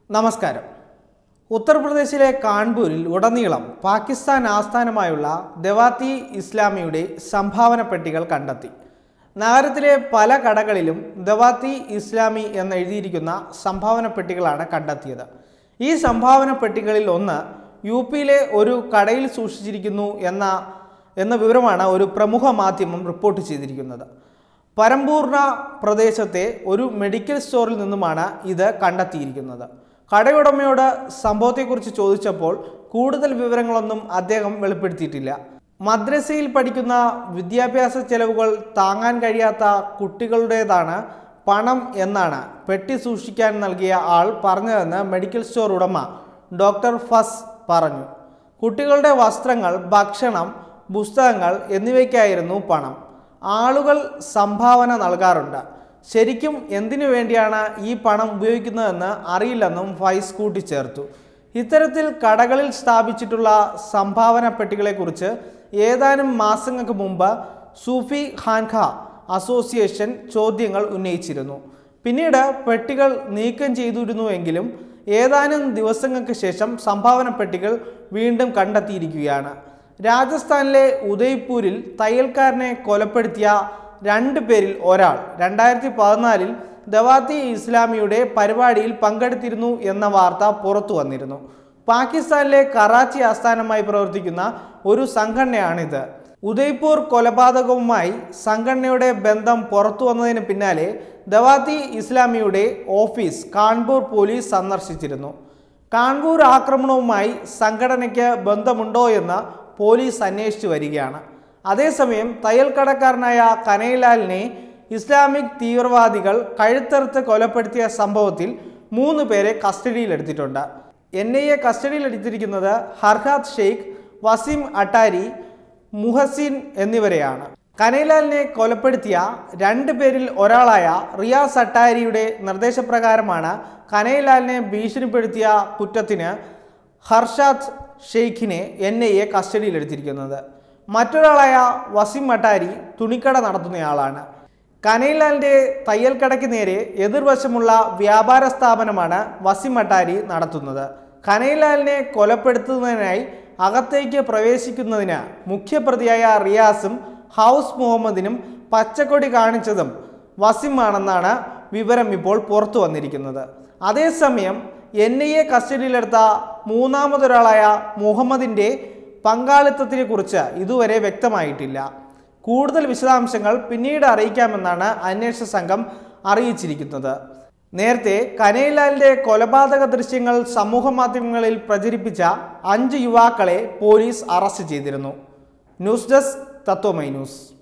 നമസ്കാരം ഉത്തർപ്രദേശിലെ കാൺപൂരിൽ ഉടനീളം പാകിസ്ഥാൻ ആസ്ഥാനമായുള്ള ദവാത്തി ഇസ്ലാമിയുടെ സംഭാവന പെട്ടികൾ കണ്ടെത്തി നഗരത്തിലെ പല കടകളിലും ദവാത്തി ഇസ്ലാമി എന്ന് എഴുതിയിരിക്കുന്ന സംഭാവന പെട്ടികളാണ് കണ്ടെത്തിയത് ഈ സംഭാവന പെട്ടികളിൽ ഒന്ന് യു പിയിലെ ഒരു കടയിൽ സൂക്ഷിച്ചിരിക്കുന്നു എന്ന എന്ന വിവരമാണ് ഒരു പ്രമുഖ മാധ്യമം റിപ്പോർട്ട് ചെയ്തിരിക്കുന്നത് പരമ്പൂർണ പ്രദേശത്തെ ഒരു മെഡിക്കൽ സ്റ്റോറിൽ നിന്നുമാണ് ഇത് കണ്ടെത്തിയിരിക്കുന്നത് കടയുടമയോട് സംഭവത്തെക്കുറിച്ച് ചോദിച്ചപ്പോൾ കൂടുതൽ വിവരങ്ങളൊന്നും അദ്ദേഹം വെളിപ്പെടുത്തിയിട്ടില്ല മദ്രസയിൽ പഠിക്കുന്ന വിദ്യാഭ്യാസ ചെലവുകൾ താങ്ങാൻ കഴിയാത്ത കുട്ടികളുടേതാണ് പണം എന്നാണ് പെട്ടി സൂക്ഷിക്കാൻ നൽകിയ ആൾ പറഞ്ഞതെന്ന് മെഡിക്കൽ സ്റ്റോർ ഉടമ ഡോക്ടർ ഫസ് പറഞ്ഞു കുട്ടികളുടെ വസ്ത്രങ്ങൾ ഭക്ഷണം പുസ്തകങ്ങൾ എന്നിവയ്ക്കായിരുന്നു പണം ആളുകൾ സംഭാവന നൽകാറുണ്ട് ശരിക്കും എന്തിനു വേണ്ടിയാണ് ഈ പണം ഉപയോഗിക്കുന്നതെന്ന് അറിയില്ലെന്നും ഫൈസ് കൂട്ടിച്ചേർത്തു ഇത്തരത്തിൽ കടകളിൽ സ്ഥാപിച്ചിട്ടുള്ള സംഭാവന പെട്ടികളെക്കുറിച്ച് ഏതാനും മാസങ്ങൾക്ക് മുമ്പ് സൂഫി ഖാൻഖ അസോസിയേഷൻ ചോദ്യങ്ങൾ ഉന്നയിച്ചിരുന്നു പിന്നീട് പെട്ടികൾ നീക്കം ചെയ്തിരുന്നുവെങ്കിലും ഏതാനും ദിവസങ്ങൾക്ക് ശേഷം സംഭാവന പെട്ടികൾ വീണ്ടും കണ്ടെത്തിയിരിക്കുകയാണ് രാജസ്ഥാനിലെ ഉദയ്പൂരിൽ തയ്യൽക്കാരനെ കൊലപ്പെടുത്തിയ രണ്ട് പേരിൽ ഒരാൾ രണ്ടായിരത്തി പതിനാലിൽ ദവാത്തി ഇസ്ലാമിയുടെ പരിപാടിയിൽ പങ്കെടുത്തിരുന്നു എന്ന വാർത്ത പുറത്തു വന്നിരുന്നു പാകിസ്ഥാനിലെ കറാച്ചി ആസ്ഥാനമായി പ്രവർത്തിക്കുന്ന ഒരു സംഘടനയാണിത് ഉദയ്പൂർ കൊലപാതകവുമായി സംഘടനയുടെ ബന്ധം പുറത്തു വന്നതിന് പിന്നാലെ ദവാത്തി ഇസ്ലാമിയുടെ ഓഫീസ് കാൺപൂർ പോലീസ് സന്ദർശിച്ചിരുന്നു കാൺപൂർ ആക്രമണവുമായി സംഘടനയ്ക്ക് ബന്ധമുണ്ടോ എന്ന് പോലീസ് അന്വേഷിച്ചു വരികയാണ് അതേസമയം തയ്യൽക്കടക്കാരനായ കനൈലാലിനെ ഇസ്ലാമിക് തീവ്രവാദികൾ കഴുത്തറുത്ത് കൊലപ്പെടുത്തിയ സംഭവത്തിൽ മൂന്ന് പേരെ കസ്റ്റഡിയിലെടുത്തിട്ടുണ്ട് എൻ ഐ എ കസ്റ്റഡിയിലെടുത്തിരിക്കുന്നത് ഹർഹാദ് ഷെയ്ഖ് വസീം അട്ടാരി മുഹസിൻ എന്നിവരെയാണ് കനൈലാലിനെ കൊലപ്പെടുത്തിയ രണ്ട് പേരിൽ ഒരാളായ റിയാസ് അട്ടാരിയുടെ നിർദ്ദേശപ്രകാരമാണ് കനൈലാലിനെ ഭീഷണിപ്പെടുത്തിയ കുറ്റത്തിന് ഹർഷാദ് ഷെയ്ഖിനെ എൻ ഐ എ കസ്റ്റഡിയിലെടുത്തിരിക്കുന്നത് മറ്റൊരാളായ വസീം അട്ടാരി തുണിക്കട നടത്തുന്നയാളാണ് കനൈലാലിൻ്റെ തയ്യൽക്കടയ്ക്ക് നേരെ എതിർവശമുള്ള വ്യാപാര സ്ഥാപനമാണ് വസീം അട്ടാരി നടത്തുന്നത് കനൈലാലിനെ കൊലപ്പെടുത്തുന്നതിനായി അകത്തേക്ക് പ്രവേശിക്കുന്നതിന് മുഖ്യപ്രതിയായ റിയാസും ഹൗസ് മുഹമ്മദിനും പച്ചക്കൊടി കാണിച്ചതും വസിമാണെന്നാണ് വിവരം ഇപ്പോൾ പുറത്തു വന്നിരിക്കുന്നത് അതേസമയം എൻ ഐ എ കസ്റ്റഡിയിലെടുത്ത മൂന്നാമതൊരാളായ മുഹമ്മദിൻ്റെ പങ്കാളിത്തത്തിനെ കുറിച്ച് ഇതുവരെ വ്യക്തമായിട്ടില്ല കൂടുതൽ വിശദാംശങ്ങൾ പിന്നീട് അറിയിക്കാമെന്നാണ് അന്വേഷണ സംഘം അറിയിച്ചിരിക്കുന്നത് നേരത്തെ കനൈലാലിന്റെ കൊലപാതക ദൃശ്യങ്ങൾ സമൂഹ മാധ്യമങ്ങളിൽ പ്രചരിപ്പിച്ച അഞ്ച് യുവാക്കളെ പോലീസ് അറസ്റ്റ് ചെയ്തിരുന്നു ന്യൂസ് ഡെസ്ക് തത്വമൈ ന്യൂസ്